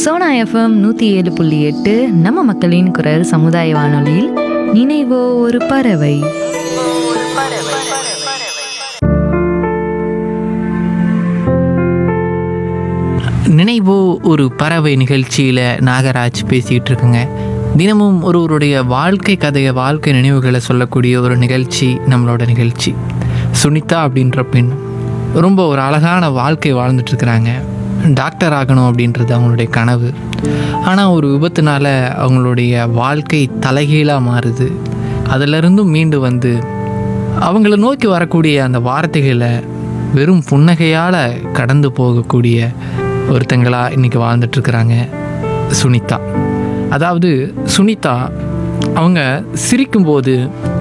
Sona FM நூற்றி ஏழு புள்ளி எட்டு நம்ம மக்களின் குரல் சமுதாய வானொலியில் நினைவோ ஒரு பறவை நினைவோ ஒரு பறவை நிகழ்ச்சியில் நாகராஜ் பேசிகிட்டு இருக்குங்க தினமும் ஒருவருடைய வாழ்க்கை கதையை வாழ்க்கை நினைவுகளை சொல்லக்கூடிய ஒரு நிகழ்ச்சி நம்மளோட நிகழ்ச்சி சுனிதா அப்படின்ற பெண் ரொம்ப ஒரு அழகான வாழ்க்கை வாழ்ந்துட்டு இருக்கிறாங்க டாக்டர் ஆகணும் அப்படின்றது அவங்களுடைய கனவு ஆனால் ஒரு விபத்துனால அவங்களுடைய வாழ்க்கை தலைகீழாக மாறுது அதிலிருந்தும் மீண்டு வந்து அவங்கள நோக்கி வரக்கூடிய அந்த வார்த்தைகளை வெறும் புன்னகையால் கடந்து போகக்கூடிய ஒருத்தங்களா இன்னைக்கு வாழ்ந்துட்டு இருக்கிறாங்க சுனிதா அதாவது சுனிதா அவங்க சிரிக்கும்போது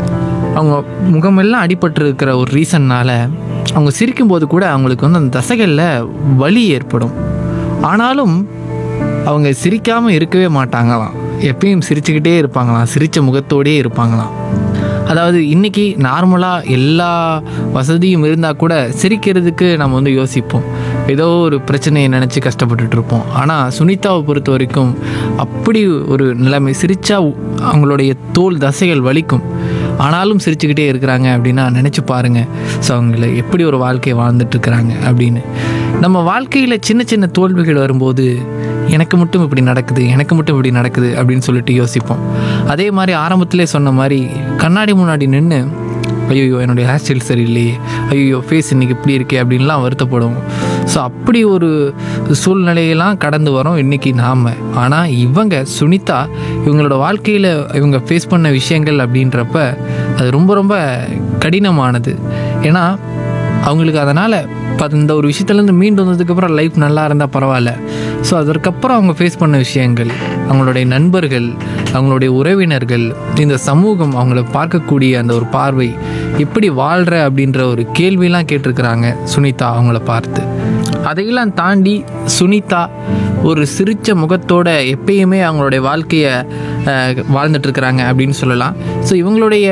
அவங்க முகமெல்லாம் அடிபட்டு இருக்கிற ஒரு ரீசன்னால் அவங்க சிரிக்கும்போது கூட அவங்களுக்கு வந்து அந்த தசைகளில் வலி ஏற்படும் ஆனாலும் அவங்க சிரிக்காமல் இருக்கவே மாட்டாங்களாம் எப்பயும் சிரிச்சுக்கிட்டே இருப்பாங்களாம் சிரித்த முகத்தோடே இருப்பாங்களாம் அதாவது இன்னைக்கு நார்மலாக எல்லா வசதியும் இருந்தால் கூட சிரிக்கிறதுக்கு நம்ம வந்து யோசிப்போம் ஏதோ ஒரு பிரச்சனையை நினச்சி கஷ்டப்பட்டுட்டு இருப்போம் ஆனால் சுனிதாவை பொறுத்த வரைக்கும் அப்படி ஒரு நிலைமை சிரிச்சா அவங்களுடைய தோல் தசைகள் வலிக்கும் ஆனாலும் சிரிச்சுக்கிட்டே இருக்கிறாங்க அப்படின்னா நினச்சி பாருங்கள் ஸோ அவங்கள எப்படி ஒரு வாழ்க்கையை வாழ்ந்துட்டு இருக்கிறாங்க அப்படின்னு நம்ம வாழ்க்கையில் சின்ன சின்ன தோல்விகள் வரும்போது எனக்கு மட்டும் இப்படி நடக்குது எனக்கு மட்டும் இப்படி நடக்குது அப்படின்னு சொல்லிட்டு யோசிப்போம் அதே மாதிரி ஆரம்பத்திலே சொன்ன மாதிரி கண்ணாடி முன்னாடி நின்று ஐயோ என்னுடைய ஹேர் ஸ்டைல் சரியில்லையே ஐயோ ஃபேஸ் இன்னைக்கு இப்படி இருக்கே அப்படின்லாம் வருத்தப்படுவோம் ஸோ அப்படி ஒரு சூழ்நிலையெல்லாம் கடந்து வரோம் இன்னைக்கு நாம் ஆனால் இவங்க சுனிதா இவங்களோட வாழ்க்கையில் இவங்க ஃபேஸ் பண்ண விஷயங்கள் அப்படின்றப்ப அது ரொம்ப ரொம்ப கடினமானது ஏன்னா அவங்களுக்கு அதனால் இப்போ இந்த ஒரு விஷயத்துலேருந்து மீண்டு வந்ததுக்கப்புறம் லைஃப் நல்லா இருந்தால் பரவாயில்ல ஸோ அதற்கப்புறம் அவங்க ஃபேஸ் பண்ண விஷயங்கள் அவங்களுடைய நண்பர்கள் அவங்களுடைய உறவினர்கள் இந்த சமூகம் அவங்கள பார்க்கக்கூடிய அந்த ஒரு பார்வை எப்படி வாழ்கிற அப்படின்ற ஒரு கேள்வியெல்லாம் கேட்டிருக்கிறாங்க சுனிதா அவங்கள பார்த்து அதையெல்லாம் தாண்டி சுனிதா ஒரு சிரிச்ச முகத்தோட எப்பயுமே அவங்களுடைய வாழ்க்கையை அஹ், வாழ்ந்துட்டு இருக்கிறாங்க அப்படின்னு சொல்லலாம் ஸோ இவங்களுடைய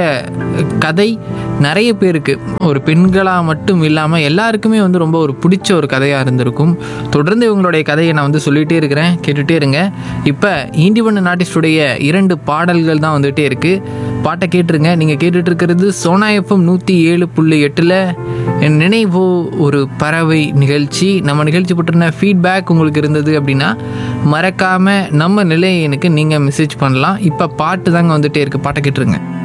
கதை நிறைய பேருக்கு ஒரு பெண்களாக மட்டும் இல்லாமல் எல்லாருக்குமே வந்து ரொம்ப ஒரு பிடிச்ச ஒரு கதையாக இருந்திருக்கும் தொடர்ந்து இவங்களுடைய கதையை நான் வந்து சொல்லிகிட்டே இருக்கிறேன் கேட்டுகிட்டே இருங்க இப்போ இண்டிபெண்ட் ஆர்டிஸ்டுடைய இரண்டு பாடல்கள் தான் வந்துகிட்டே இருக்குது பாட்டை கேட்டுருங்க நீங்கள் கேட்டுட்டு இருக்கிறது சோனா எஃப்எம் நூற்றி ஏழு புள்ளி எட்டில் என் நினைவோ ஒரு பறவை நிகழ்ச்சி நம்ம நிகழ்ச்சி பற்றின ஃபீட்பேக் உங்களுக்கு இருந்தது அப்படின்னா மறக்காமல் நம்ம நிலையனுக்கு நீங்கள் மெசேஜ் பண்ணலாம் இப்போ பாட்டு தாங்க வந்துட்டே இருக்குது பாட்டை கேட்டுருங்க